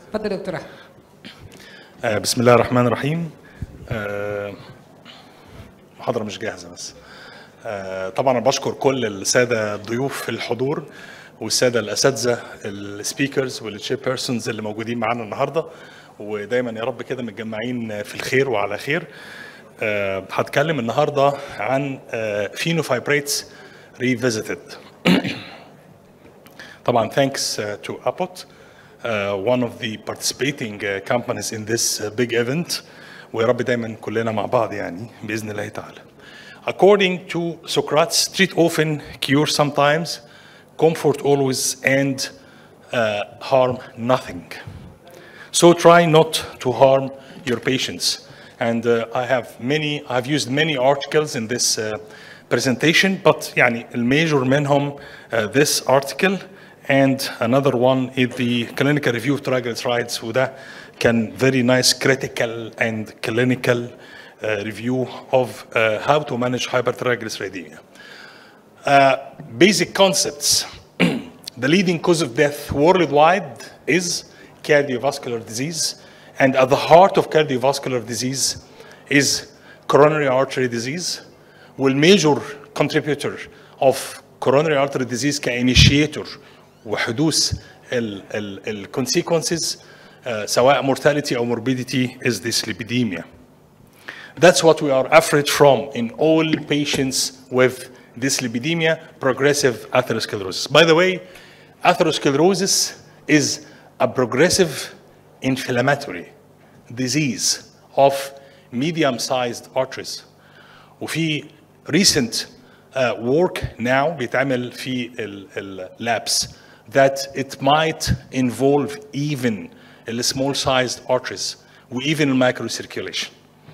اتفضل يا دكتور احمد آه، بسم الله الرحمن الرحيم آه، محاضرة مش جاهزة بس آه، طبعا أنا بشكر كل السادة الضيوف في الحضور والسادة الأساتذة السبيكرز والتشير بيرسونز اللي موجودين معانا النهاردة ودايما يا رب كده متجمعين في الخير وعلى خير آه، هتكلم النهاردة عن فينوفايبريتس ريفيزيتد طبعا thanks uh, to Apot, uh, one of the participating uh, companies in this uh, big event ويا رب دايما كلنا مع بعض يعني بإذن الله تعالى. According to Socrates, treat often, cure sometimes, comfort always, and uh, harm nothing. So try not to harm your patients. And uh, I have many, I've used many articles in this uh, presentation, but يعني الميجور منهم uh, this article and another one is the clinical review of triglycerides وده كان very nice critical and clinical uh, review of uh, how to manage hypertriglyceridemia. Uh, basic concepts. the leading cause of death worldwide is cardiovascular disease, and at the heart of cardiovascular disease is coronary artery disease. Will major contributor of coronary artery disease كinitiator وحدوث ال ال ال consequences uh, سواء mortality or morbidity is dyslipidemia. That's what we are afraid from in all patients with dyslipidemia, progressive atherosclerosis. By the way, atherosclerosis is a progressive inflammatory disease of medium-sized arteries. وفي recent uh, work now بيتعمل في اللابس that it might involve even the small-sized arteries وeven microcirculation.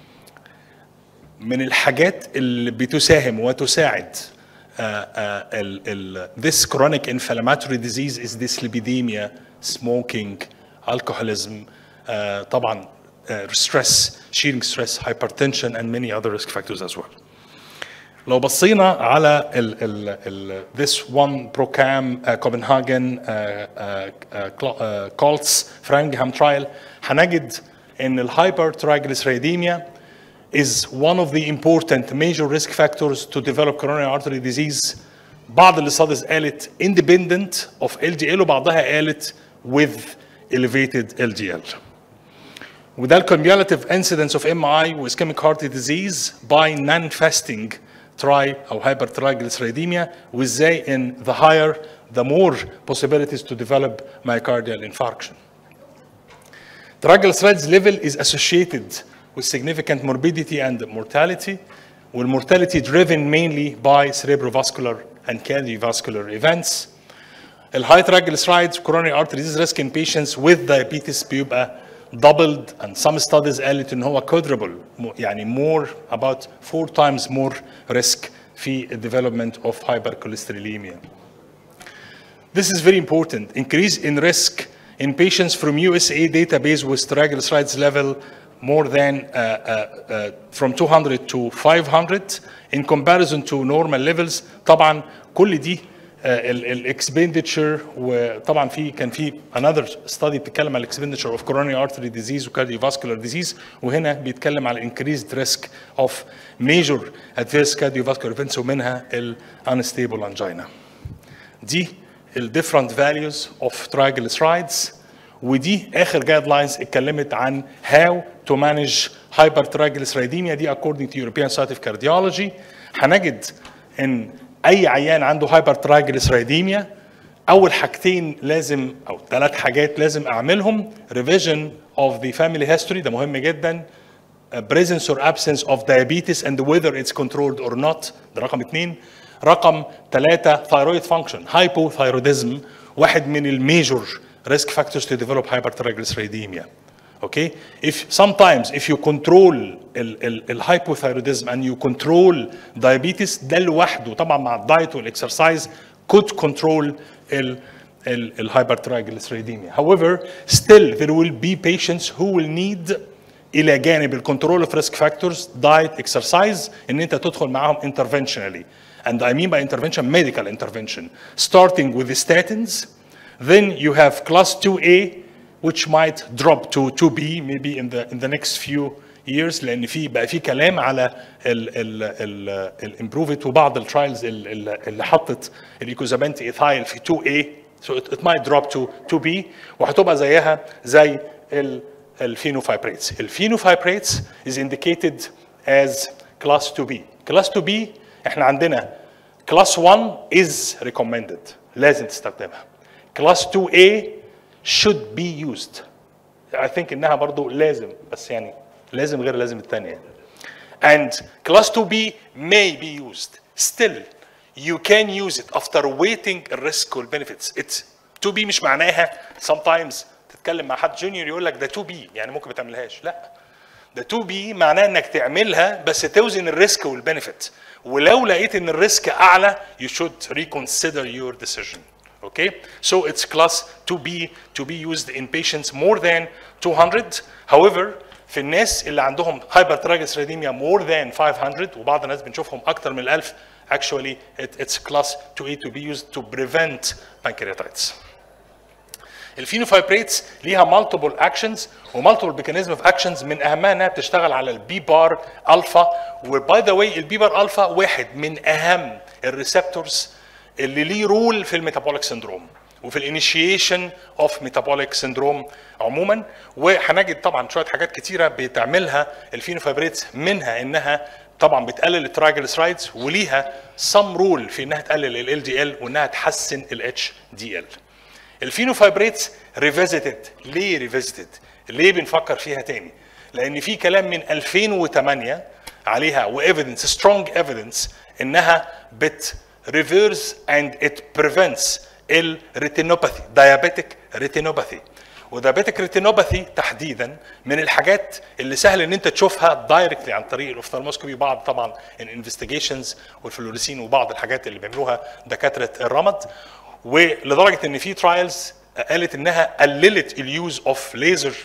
من الحاجات اللي بتساهم وتساعد uh, uh, ال, ال, this chronic inflammatory disease is dyslipidemia, smoking, alcoholism, uh, طبعا uh, stress, shearing stress, hypertension, and many other risk factors as well. لو بصينا على ال ال ال this one Procam uh, Copenhagen uh, uh, uh, Colts Framingham trial هنجد ان الهايبرترايجليسيريديميا is one of the important major risk factors to develop coronary artery disease. بعض الاستاديز قالت independent of LDL وبعضها قالت with elevated LDL. وده الcumulative incidence of MI with ischemic heart disease by non-fasting tri او hypertriglyceridemia وازاي in the higher the more possibilities to develop myocardial infarction. Triglycerides level is associated with significant morbidity and mortality, with mortality driven mainly by cerebrovascular and cardiovascular events. The high triglycerides coronary artery disease risk in patients with diabetes بيبقى doubled and some studies قالت ان هو quadruple يعني more about four times more risk في development of hypercholesterolemia. This is very important. Increase in risk in patients from USA database with triglycerides level more than uh, uh, uh, from 200 to 500 in comparison to normal levels. طبعا كل دي الاكسبندتشر وطبعا في كان في another study بتتكلم على الاكسبندتشر of coronary artery disease و cardiovascular disease وهنا بيتكلم على increased risk of major adverse cardiovascular events ومنها ال unstable angina. دي ال different values of triglycerides ودي اخر جايد لاينز اتكلمت عن how to manage hypertriglyceridemia دي according to European Society of Cardiology هنجد ان اي عيان عنده hypertriglyceridemia اول حاجتين لازم او ثلاث حاجات لازم اعملهم revision of the family history ده مهم جدا presence or absence of diabetes and whether it's controlled or not ده رقم اثنين رقم ثلاثة thyroid function hypothyroidism واحد من الميجور risk factors to develop hypertriglyceridemia. Okay? If sometimes if you control ال hypothyroidism and you control diabetes ده لوحده طبعا مع الدايت والاكسرسايز could control ال ال hypertriglyceridemia. However, still there will be patients who will need الى جانب الكنترول اوف ريسك فاكتورز دايت اكسرسايز ان انت تدخل معاهم interventionally. And I mean by intervention medical intervention starting with the statins Then you have class 2A which might drop to 2B maybe in the in the next few years لان في بقى في كلام على الامبروفيت وبعض الترايلز اللي حطت الايكوزابنت ايثايل في 2A so it, it might drop to 2B وهتبقى زيها زي ال الفينوفايبريتس الفينوفايبريتس is indicated as class 2B class 2B احنا عندنا class 1 is recommended لازم تستخدمها class 2A should be used I think انها برضو لازم بس يعني لازم غير لازم الثانيه and class 2B may be used still you can use it after weighting the risk وال benefits it's 2B مش معناها sometimes تتكلم مع حد جونيور يقول لك ده 2B يعني ممكن ما تعملهاش لا ده 2B معناه انك تعملها بس توزن الريسك والبنفيت ولو لقيت ان الريسك اعلى you should reconsider your decision okay so it's class 2B to be used in patients more than 200 however في الناس اللي عندهم hypertriglyceridemia more than 500 وبعض الناس بنشوفهم اكتر من 1000 actually it, it's class 2A to be used to prevent pancreatitis الفينوفايبريتس ليها مالتيبل اكشنز ومالتيبل ميكانيزم اوف اكشنز من اهمها انها بتشتغل على البي بار الفا وباي ذا واي البي بار الفا واحد من اهم الريسبتورز اللي ليه رول في الميتابوليك سندروم وفي الانيشيشن اوف ميتابوليك سندروم عموما وهنجد طبعا شويه حاجات كتيره بتعملها الفينوفايبريتس منها انها طبعا بتقلل الترايجلسرايدز وليها سم رول في انها تقلل ال دي ال وانها تحسن الاتش دي ال الفينوفايبريتس ريفيزيتد ليه ريفيزيتد ليه بنفكر فيها تاني لان في كلام من 2008 عليها وايفيدنس سترونج ايفيدنس انها بت ريفيرس اند ات بريفنتس الريتينوباثي دايابيتك ريتينوباثي ودايابيتك ريتينوباثي تحديدا من الحاجات اللي سهل ان انت تشوفها دايركتلي عن طريق الاوفثالموسكوبي بعض طبعا الانفستيجيشنز والفلوريسين وبعض الحاجات اللي بيعملوها دكاتره الرمد ولدرجه ان في ترايلز قالت انها قللت اليوز اوف ليزر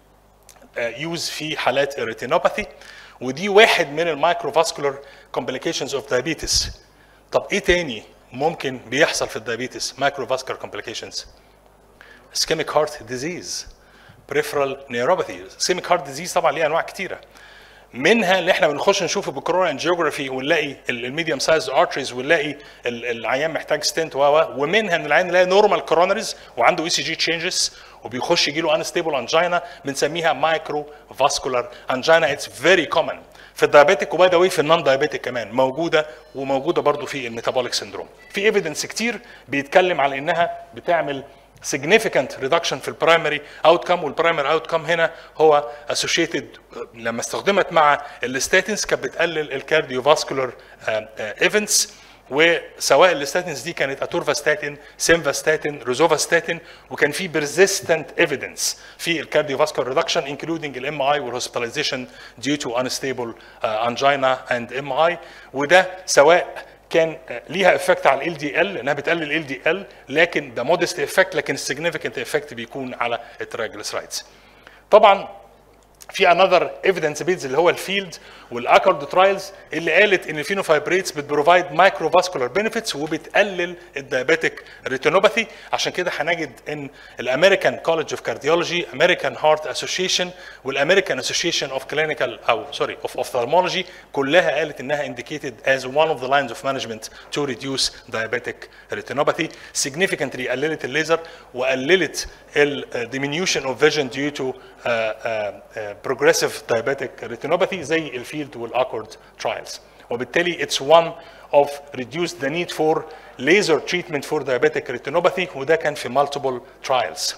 يوز في حالات الريتينوباثي ودي واحد من المايكروفاسكولار كومبليكيشنز اوف دايابيتس طب ايه تاني ممكن بيحصل في الدايابيتس مايكروفاسكولار كومبليكيشنز اسكيميك هارت ديزيز بريفرال نيوروباثي اسكيميك هارت ديزيز طبعا ليها انواع كتيره منها اللي احنا بنخش نشوفه بالكورونا انجيوجرافي ونلاقي الميديوم سايز ارتريز ونلاقي العيان محتاج ستنت و ومنها ان العيان نلاقي نورمال كورونريز وعنده اي سي جي تشينجز وبيخش يجي له انستيبل انجينا بنسميها مايكرو فاسكولار انجينا اتس فيري كومن في الدايابيتك وباي ذا واي في النون دايابيتك كمان موجوده وموجوده برضو في الميتابوليك سندروم في ايفيدنس كتير بيتكلم على انها بتعمل significant reduction في البرايمري اوتكم والبرايمري اوتكم هنا هو associated لما استخدمت مع الستاتينز كانت بتقلل الكارديوفاسكولار ايفنتس وسواء الستاتينز دي كانت اتورفاستاتين سيمفاستاتين روزوفاستاتين وكان في persistent evidence في الكارديوفاسكولار ريدكشن including الام اي والهوسبيتاليزيشن due to unstable uh, angina and MI وده سواء كان ليها افكت على ال دي ال لانها بتقلل ال دي ال لكن ده مودست افكت لكن السيجنيفيكانت افكت بيكون على الترايجلسرايدز طبعا في انذر ايفيدنس بيز اللي هو الفيلد والاكارد ترايلز اللي قالت ان الفينوفايبريتس بتبروفايد مايكرو فاسكولار بنفيتس وبتقلل الدايابيتك ريتينوباثي عشان كده هنجد ان الامريكان كولج اوف كارديولوجي امريكان هارت اسوشيشن والامريكان اسوشيشن اوف كلينيكال او سوري اوف اوفثالمولوجي كلها قالت انها indicated as one of the lines of management to reduce diabetic retinopathy significantly قللت الليزر وقللت ال diminution of vision due to uh, uh, uh, progressive diabetic retinopathy زي الفيلد والاكورد ترايلز وبالتالي it's one of reduced the need for laser treatment for diabetic retinopathy وده كان في multiple trials.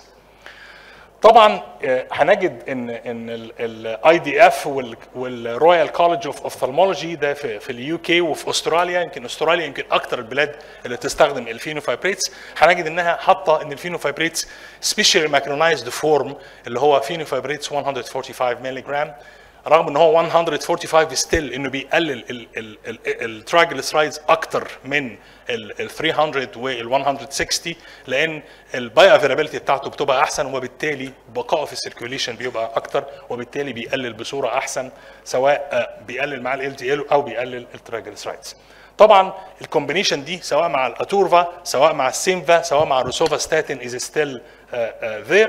طبعا هنجد ان ان الاي دي اف والرويال كولج اوف اوفثالمولوجي ده في في اليو كي وفي استراليا يمكن استراليا يمكن اكثر البلاد اللي تستخدم الفينوفايبريتس هنجد انها حاطه ان الفينوفايبريتس سبيشال ماكرونايزد فورم اللي هو فينوفايبريتس 145 مللي جرام رغم ان هو 145 ستيل انه بيقلل الترايجلسرايدز اكتر من ال 300 وال 160 لان الباي افيلابيلتي بتاعته بتبقى احسن وبالتالي بقائه في السيركيوليشن بيبقى اكتر وبالتالي بيقلل بصوره احسن سواء بيقلل مع ال دي ال او بيقلل الترايجلسرايدز طبعا الكومبينيشن دي سواء مع الاتورفا سواء مع السيمفا سواء مع الروسوفا ستاتين از ستيل ذير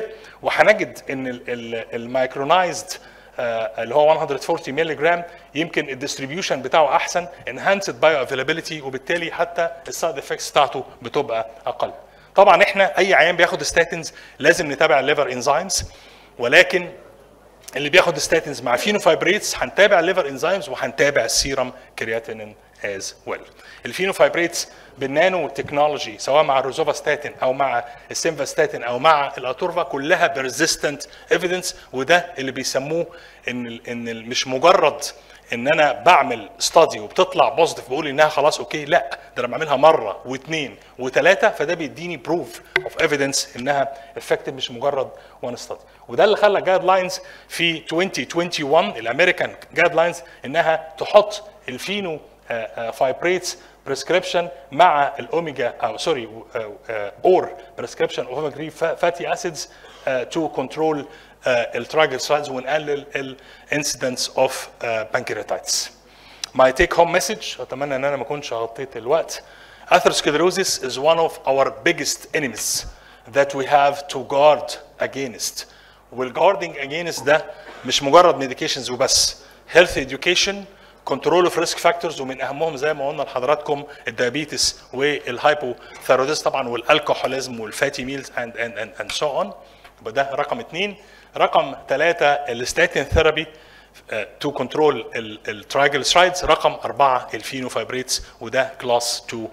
وهنجد ان المايكرونايزد اللي هو 140 مللي جرام يمكن الديستريبيوشن بتاعه احسن انهانسد بايو افيلابيلتي وبالتالي حتى السايد افكتس بتاعته بتبقى اقل طبعا احنا اي عيان بياخد ستاتنز لازم نتابع الليفر انزيمز ولكن اللي بياخد ستاتنز مع فينوفايبريتس هنتابع الليفر انزيمز وهنتابع السيرم كرياتينين از ويل الفينوفايبريتس بالنانو تكنولوجي سواء مع الروزوفاستاتين او مع السيمفاستاتين او مع الاتورفا كلها بيرزيستنت ايفيدنس وده اللي بيسموه ان ال ان ال مش مجرد ان انا بعمل ستادي وبتطلع بوزيتيف بقول انها خلاص اوكي لا ده انا بعملها مره واثنين وثلاثه فده بيديني بروف اوف ايفيدنس انها افكتيف مش مجرد وان ستادي وده اللي خلى جايد لاينز في 2021 الامريكان جايد لاينز انها تحط الفينو فايبريتس بريسكريبشن مع الاوميجا او سوري اور بريسكريبشن اوف اوميجا 3 فاتي اسيدز تو كنترول الترايجلسرايدز ونقلل الانسيدنس اوف بانكرياتايتس. My take home message اتمنى ان انا ما اكونش غطيت الوقت. Atherosclerosis is one of our biggest enemies that we have to guard against. والجاردنج against ده مش مجرد ميديكيشنز وبس. Health education كنترول اوف ريسك فاكتورز ومن اهمهم زي ما قلنا لحضراتكم الدايابيتس والهايبوثيروديز طبعا والالكحوليزم والفاتي ميلز اند اند اند اند سو اون يبقى ده رقم اثنين رقم ثلاثه الستاتين ثيرابي تو كنترول الترايجلسرايدز رقم اربعه الفينوفايبريتس وده كلاس 2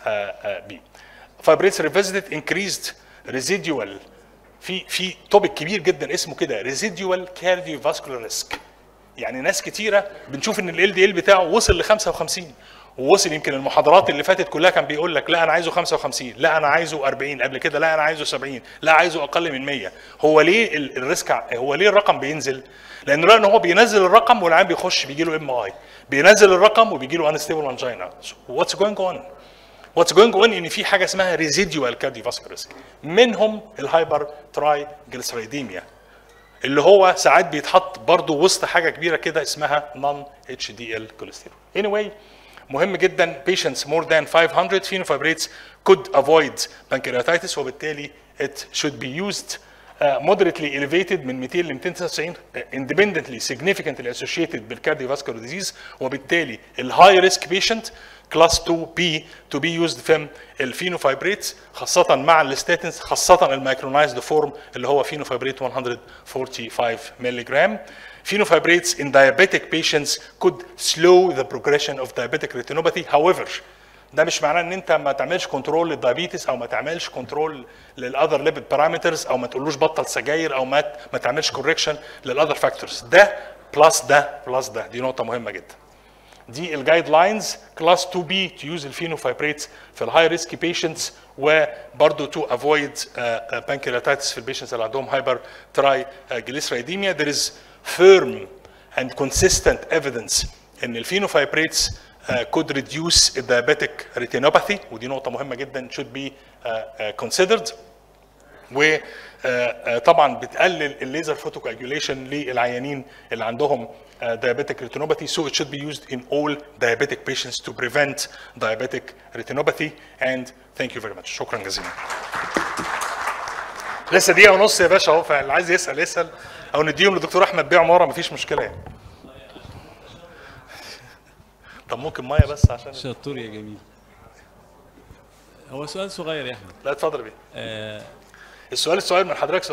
بي فايبريتس ريفيزيتد انكريزد ريزيديوال في في توبيك كبير جدا اسمه كده ريزيديوال كارديو فاسكولار ريسك يعني ناس كتيره بنشوف ان ال دي ال بتاعه وصل ل 55 ووصل يمكن المحاضرات اللي فاتت كلها كان بيقول لك لا انا عايزه 55 لا انا عايزه 40 قبل كده لا انا عايزه 70 لا عايزه اقل من 100 هو ليه الريسك هو ليه الرقم بينزل لانه لان هو بينزل الرقم والعيان بيخش بيجي له ام اي بينزل الرقم وبيجي له انستيبل انجينا واتس جوينج اون واتس جوينج اون ان في حاجه اسمها ريزيديوال كارديوفاسكولار ريسك منهم الهايبر تراي جليسرايديميا اللي هو ساعات بيتحط برضه وسط حاجه كبيره كده اسمها نون اتش دي ال كوليسترول. anyway مهم جدا patients more than 500 phenofibrates could avoid pancreatitis وبالتالي it should be used uh, moderately elevated من 200 ل 299 uh, independently significantly associated بالcardiovascular disease وبالتالي الهاي ريسك patient كلاس 2 بي تو بي يوزد في الفينوفايبريتس خاصة مع الستاتينز خاصة المايكرونايزد فورم اللي هو فينوفايبريت 145 مللي جرام Phenofibrates in diabetic patients could slow the progression of diabetic retinopathy. However, ده مش معناه ان انت ما تعملش كنترول للدايابيتس او ما تعملش كنترول للاذر ليبيد بارامترز او ما تقولوش بطل سجاير او ما ما تعملش كوركشن للاذر فاكتورز ده بلس ده بلس ده دي نقطه مهمه جدا دي الجايد لاينز كلاس 2 بي تو يوز الفينوفايبريتس في الهاي ريسك بيشنتس وبرضه تو افويد بانكرياتايتس في البيشنتس اللي عندهم هايبر تراي جليسرايديميا there is firm and consistent evidence ان الفينوفايبريتس uh, could reduce diabetic retinopathy ودي نقطة مهمة جدا should be uh, uh, considered وطبعا بتقلل الليزر فوتوكاجوليشن للعيانين اللي عندهم diabetic retinopathy so it should be used in all diabetic patients to prevent diabetic retinopathy and thank you very much شكرا جزيلا لسه دقيقة ونص يا باشا اهو فاللي عايز يسأل يسأل او نديهم لدكتور احمد بيه عمارة مفيش مشكلة يعني طب ممكن ميه بس عشان شطور يا جميل هو سؤال صغير يا احمد لا اتفضل بيه آه السؤال السؤال من حضرتك